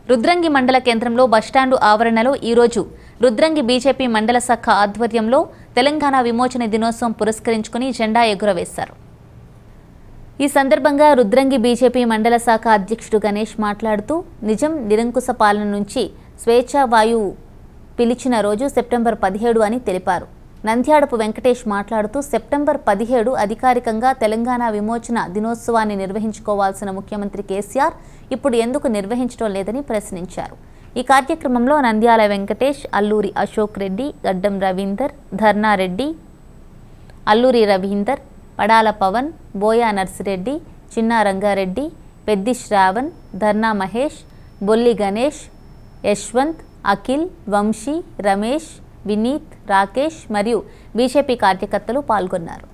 రుద్రంగి మండల కేంద్రంలో బస్టాండు ఆవరణలో ఈరోజు రుద్రంగి బీజేపీ మండల శాఖ ఆధ్వర్యంలో తెలంగాణ విమోచన దినోత్సవం పురస్కరించుకుని జెండా ఎగురవేశారు ఈ సందర్భంగా రుద్రంగి బీజేపీ మండల శాఖ అధ్యక్షుడు గణేష్ మాట్లాడుతూ నిజం నిరంకుశ పాలన నుంచి స్వేచ్ఛా వాయువు పిలిచిన రోజు సెప్టెంబర్ పదిహేడు అని తెలిపారు నంద్యాడపు వెంకటేష్ మాట్లాడుతూ సెప్టెంబర్ పదిహేడు అధికారికంగా తెలంగాణ విమోచన దినోత్సవాన్ని నిర్వహించుకోవాల్సిన ముఖ్యమంత్రి కేసీఆర్ ఇప్పుడు ఎందుకు నిర్వహించడం లేదని ప్రశ్నించారు ఈ కార్యక్రమంలో నంద్యాల వెంకటేష్ అల్లూరి అశోక్ రెడ్డి గడ్డం రవీందర్ ధర్నారెడ్డి అల్లూరి రవీందర్ పడాల పవన్ బోయా నర్సిరెడ్డి చిన్నా రంగారెడ్డి పెద్ది శ్రావణ్ ధర్నా మహేష్ బొల్లి గణేష్ యశ్వంత్ అఖిల్ వంశీ రమేష్ వినీత్ రాకేష్ మరియు బీజేపీ కార్యకర్తలు పాల్గొన్నారు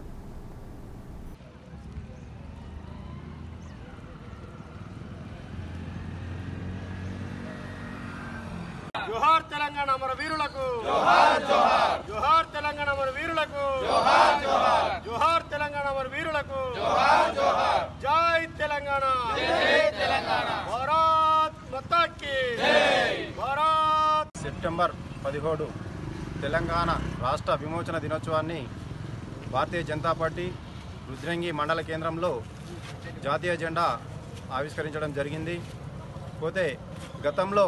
జోహార్ తెలంగాణ అమర వీరులకు జోహార్ జోహార్ జోహార్ తెలంగాణ అమర వీరులకు జోహార్ జోహార్ జోహార్ తెలంగాణ అమర వీరులకు జోహార్ జోహార్ జై తెలంగాణ జై తెలంగాణ భారత్ మాతాకి జై భారత్ సెప్టెంబర్ పదిహేడు తెలంగాణ రాష్ట్ర విమోచన దినోత్సవాన్ని భారతీయ జనతా పార్టీ రుద్రంగి మండల కేంద్రంలో జాతీయ జెండా ఆవిష్కరించడం జరిగింది పోతే గతంలో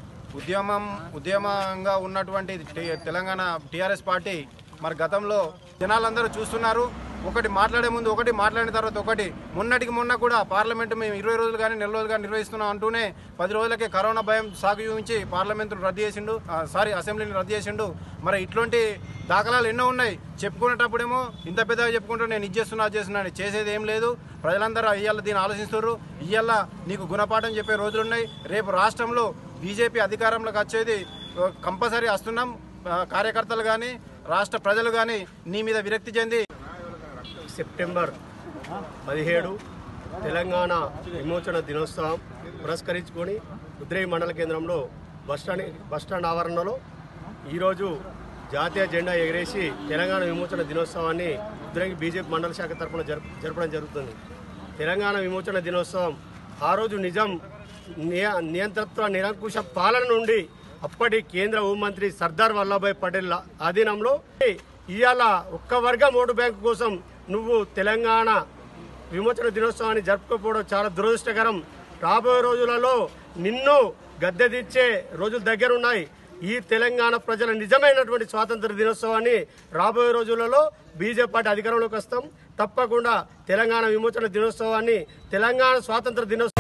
ఉద్యమం ఉద్యమంగా ఉన్నటువంటి టి- తెలంగాణ టీఆర్ఎస్ పార్టీ మరి గతంలో జనాలందరూ చూస్తున్నారు ఒకటి మాట్లాడే ముందు ఒకటి మాట్లాడిన తర్వాత ఒకటి మొన్నటికి మొన్న కూడా పార్లమెంట్ మేము ఇరవై రోజులు కానీ నెల రోజులు కానీ నిర్వహిస్తున్నాం అంటూనే పది రోజులకే కరోనా భయం సాగు చూపించి పార్లమెంట్ రద్దు చేసిండు ఆ, సారీ అసెంబ్లీని రద్దు చేసిండు మరి ఇట్లాంటి దాఖలాలు ఎన్నో ఉన్నాయి చెప్పుకునేటప్పుడేమో ఇంత పెద్దగా చెప్పుకుంటూ నేను ఇది చేస్తున్నా అది చేస్తున్నా అని చేసేది ఏం లేదు ప్రజలందరూ ఇవాళ దీన్ని ఆలోచిస్తున్నారు ఇవాళ నీకు గుణపాఠం చెప్పే రోజులు ఉన్నాయి రేపు రాష్ట్రంలో బీజేపీ అధికారంలోకి వచ్చేది ఆ, కంపల్సరీ వస్తున్నాం ఆ, కార్యకర్తలు కానీ రాష్ట్ర ప్రజలు కానీ నీ మీద విరక్తి చెంది సెప్టెంబర్ పదిహేడు తెలంగాణ విమోచన దినోత్సవం పురస్కరించుకొని రుద్రేవి మండల కేంద్రంలో బస్టాండ్ బస్టాండ్ ఆవరణలో ఈరోజు జాతీయ జెండా ఎగరేసి తెలంగాణ విమోచన దినోత్సవాన్ని రుద్రంగి బీజేపీ మండల శాఖ తరఫున జరుపు జరపడం జరుగుతుంది తెలంగాణ విమోచన దినోత్సవం ఆ రోజు నిజాం నియ నియంతృత్వ నిరంకుశ పాలన నుండి అప్పటి కేంద్ర హోంమంత్రి సర్దార్ వల్లభాయ్ పటేల్ ఆధీనంలో ఇవాళ ఒక్క వర్గం ఓటు బ్యాంకు కోసం నువ్వు తెలంగాణ విమోచన దినోత్సవాన్ని జరుపుకోకపోవడం చాలా దురదృష్టకరం రాబోయే రోజులలో నిన్ను గద్దెదిచ్చే రోజులు దగ్గరున్నాయి ఈ తెలంగాణ ప్రజల నిజమైనటువంటి స్వాతంత్ర దినోత్సవాన్ని రాబోయే రోజులలో బీజేపీ పార్టీ అధికారంలోకి వస్తాం తప్పకుండా తెలంగాణ విమోచన దినోత్సవాన్ని తెలంగాణ స్వాతంత్ర దినోత్సవం